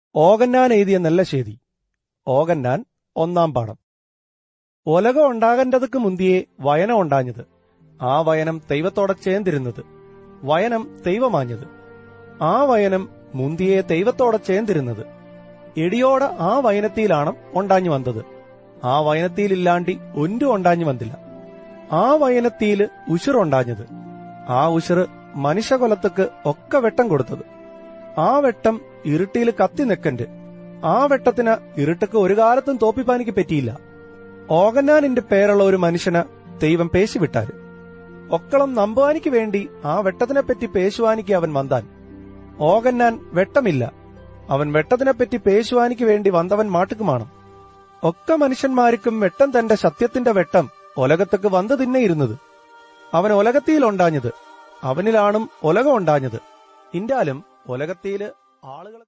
ഓകന്നാൻ എഴുതിയ നെല്ലശ്ശേരി ഓകന്നാൻ ഒന്നാം പാഠം ഒലക ഉണ്ടാകേണ്ടതുക്ക് മുന്തിയെ വയനം ഉണ്ടാഞ്ഞത് ആ വയനം ദൈവത്തോടെ ചേർന്നിരുന്നത് വയനം ദൈവമാഞ്ഞത് ആ വയനം മുന്തിയെ ദൈവത്തോടെ ചേർന്നിരുന്നത് എടിയോടെ ആ വയനത്തിലാണ് ഉണ്ടാഞ്ഞു വന്നത് ആ വയനത്തിയിലില്ലാണ്ടി ഒൻറ്റു ഉണ്ടാഞ്ഞു വന്നില്ല ആ വയനത്തിയില് ഉഷിറുണ്ടാഞ്ഞത് ആ ഉഷിറ് മനുഷ്യകൊലത്തുക്ക് ഒക്കെ വെട്ടം കൊടുത്തത് ആ വെട്ടം ഇരുട്ടിയിൽ കത്തി നിക്കണ്ട് ആ വെട്ടത്തിന് ഇരുട്ടക്ക് ഒരു കാലത്തും തോപ്പിപ്പാനിക്ക് പറ്റിയില്ല ഓകന്നാനിന്റെ പേരുള്ള ഒരു മനുഷ്യന് ദൈവം പേശിവിട്ടാര് ഒക്കളം നമ്പുവാനിക്ക് വേണ്ടി ആ വെട്ടത്തിനെപ്പറ്റി പേശുവാനിക്ക് അവൻ വന്താൻ ഓകന്നാൻ വെട്ടമില്ല അവൻ വെട്ടത്തിനെപ്പറ്റി പേശുവാനിക്ക് വേണ്ടി വന്നവൻ മാട്ടുക്കുമാണ് ഒക്കെ മനുഷ്യന്മാർക്കും വെട്ടം തന്റെ സത്യത്തിന്റെ വെട്ടം ഒലകത്തേക്ക് വന്നു തിന്നെ ഇരുന്നത് അവൻ ഒലകത്തിയിൽ ഉണ്ടാഞ്ഞത് അവനിലാണും ഒലകം ഉണ്ടാഞ്ഞത് ഇന്റാലും ഒലകത്തിയില് ആളുകൾ